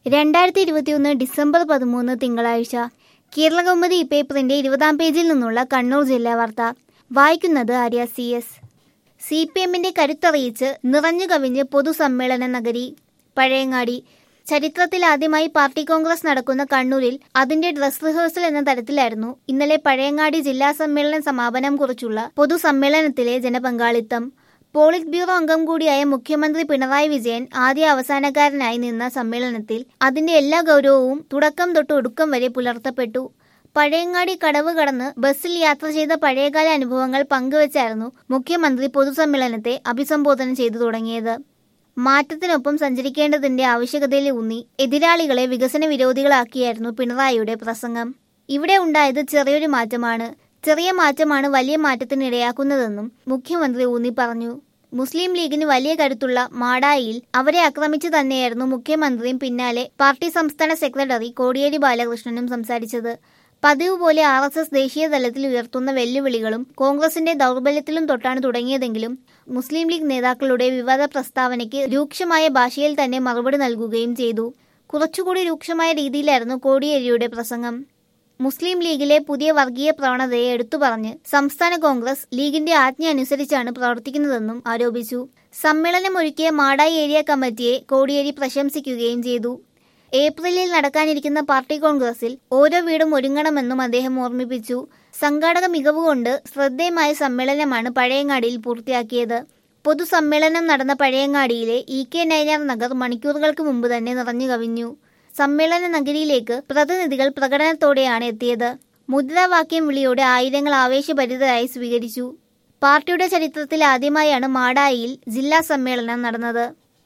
രണ്ടായിരത്തി ഇരുപത്തിയൊന്ന് ഡിസംബർ പതിമൂന്ന് തിങ്കളാഴ്ച കേരളകൗമുദി പേപ്പറിന്റെ ഇരുപതാം പേജിൽ നിന്നുള്ള കണ്ണൂർ ജില്ലാ വാർത്ത വായിക്കുന്നത് Arya C S C P എമ്മിന്റെ കരുത്തറിയിച്ച് നിറഞ്ഞു കവിഞ്ഞ് പൊതുസമ്മേളന നഗരി പഴയങ്ങാടി ചരിത്രത്തിൽ ആദ്യമായി പാർട്ടി കോൺഗ്രസ് നടക്കുന്ന കണ്ണൂരിൽ അതിന്റെ ഡ്രസ് റിഹേഴ്സൽ എന്ന തരത്തിലായിരുന്നു ഇന്നലെ പഴയങ്ങാടി ജില്ലാ സമ്മേളന സമാപനം കുറിച്ചുള്ള പൊതുസമ്മേളനത്തിലെ ജനപങ്കാളിത്തം പോളിറ്റ് ബ്യൂറോ അംഗം കൂടിയായ മുഖ്യമന്ത്രി പിണറായി വിജയൻ ആദ്യ അവസാനക്കാരനായി നിന്ന സമ്മേളനത്തിൽ അതിന്റെ എല്ലാ ഗൗരവവും തുടക്കം തൊട്ട് ഒടുക്കം വരെ പുലർത്തപ്പെട്ടു പഴയങ്ങാടി കടവ് കടന്ന് ബസ്സിൽ യാത്ര ചെയ്ത പഴയകാല അനുഭവങ്ങൾ പങ്കുവച്ചായിരുന്നു മുഖ്യമന്ത്രി പൊതുസമ്മേളനത്തെ അഭിസംബോധന ചെയ്തു തുടങ്ങിയത് മാറ്റത്തിനൊപ്പം സഞ്ചരിക്കേണ്ടതിന്റെ ആവശ്യകതയിൽ ഊന്നി എതിരാളികളെ വികസന വിരോധികളാക്കിയായിരുന്നു പിണറായിയുടെ പ്രസംഗം ഇവിടെ ഉണ്ടായത് ചെറിയൊരു മാറ്റമാണ് ചെറിയ മാറ്റമാണ് വലിയ മാറ്റത്തിന് ഇടയാക്കുന്നതെന്നും മുഖ്യമന്ത്രി ഊന്നി പറഞ്ഞു മുസ്ലിം ലീഗിന് വലിയ കരുത്തുള്ള മാടായിയിൽ അവരെ ആക്രമിച്ചു തന്നെയായിരുന്നു മുഖ്യമന്ത്രിയും പിന്നാലെ പാർട്ടി സംസ്ഥാന സെക്രട്ടറി കോടിയേരി ബാലകൃഷ്ണനും സംസാരിച്ചത് പതിവ് പോലെ ആർ എസ് എസ് ദേശീയ തലത്തിൽ ഉയർത്തുന്ന വെല്ലുവിളികളും കോൺഗ്രസിന്റെ ദൗർബല്യത്തിലും തൊട്ടാണ് തുടങ്ങിയതെങ്കിലും മുസ്ലിം ലീഗ് നേതാക്കളുടെ വിവാദ പ്രസ്താവനയ്ക്ക് രൂക്ഷമായ ഭാഷയിൽ തന്നെ മറുപടി നൽകുകയും ചെയ്തു കുറച്ചുകൂടി രൂക്ഷമായ രീതിയിലായിരുന്നു കോടിയേരിയുടെ പ്രസംഗം മുസ്ലിം ലീഗിലെ പുതിയ വർഗീയ പ്രവണതയെ എടുത്തു പറഞ്ഞ് സംസ്ഥാന കോൺഗ്രസ് ലീഗിന്റെ ആജ്ഞ അനുസരിച്ചാണ് പ്രവർത്തിക്കുന്നതെന്നും ആരോപിച്ചു സമ്മേളനം ഒരുക്കിയ മാടായി ഏരിയ കമ്മിറ്റിയെ കോടിയേരി പ്രശംസിക്കുകയും ചെയ്തു ഏപ്രിലിൽ നടക്കാനിരിക്കുന്ന പാർട്ടി കോൺഗ്രസിൽ ഓരോ വീടും ഒരുങ്ങണമെന്നും അദ്ദേഹം ഓർമ്മിപ്പിച്ചു സംഘാടക മികവുകൊണ്ട് ശ്രദ്ധേയമായ സമ്മേളനമാണ് പഴയങ്ങാടിയിൽ പൂർത്തിയാക്കിയത് പൊതുസമ്മേളനം നടന്ന പഴയങ്ങാടിയിലെ ഇ കെ നൈനാർ നഗർ മണിക്കൂറുകൾക്ക് മുമ്പ് തന്നെ നിറഞ്ഞു കവിഞ്ഞു സമ്മേളന നഗരിയിലേക്ക് പ്രതിനിധികൾ പ്രകടനത്തോടെയാണ് എത്തിയത് മുദ്രാവാക്യം വിളിയോടെ ആയിരങ്ങൾ ആവേശഭരിതരായി സ്വീകരിച്ചു പാർട്ടിയുടെ ചരിത്രത്തിൽ ആദ്യമായാണ് മാടായിയിൽ ജില്ലാ സമ്മേളനം നടന്നത്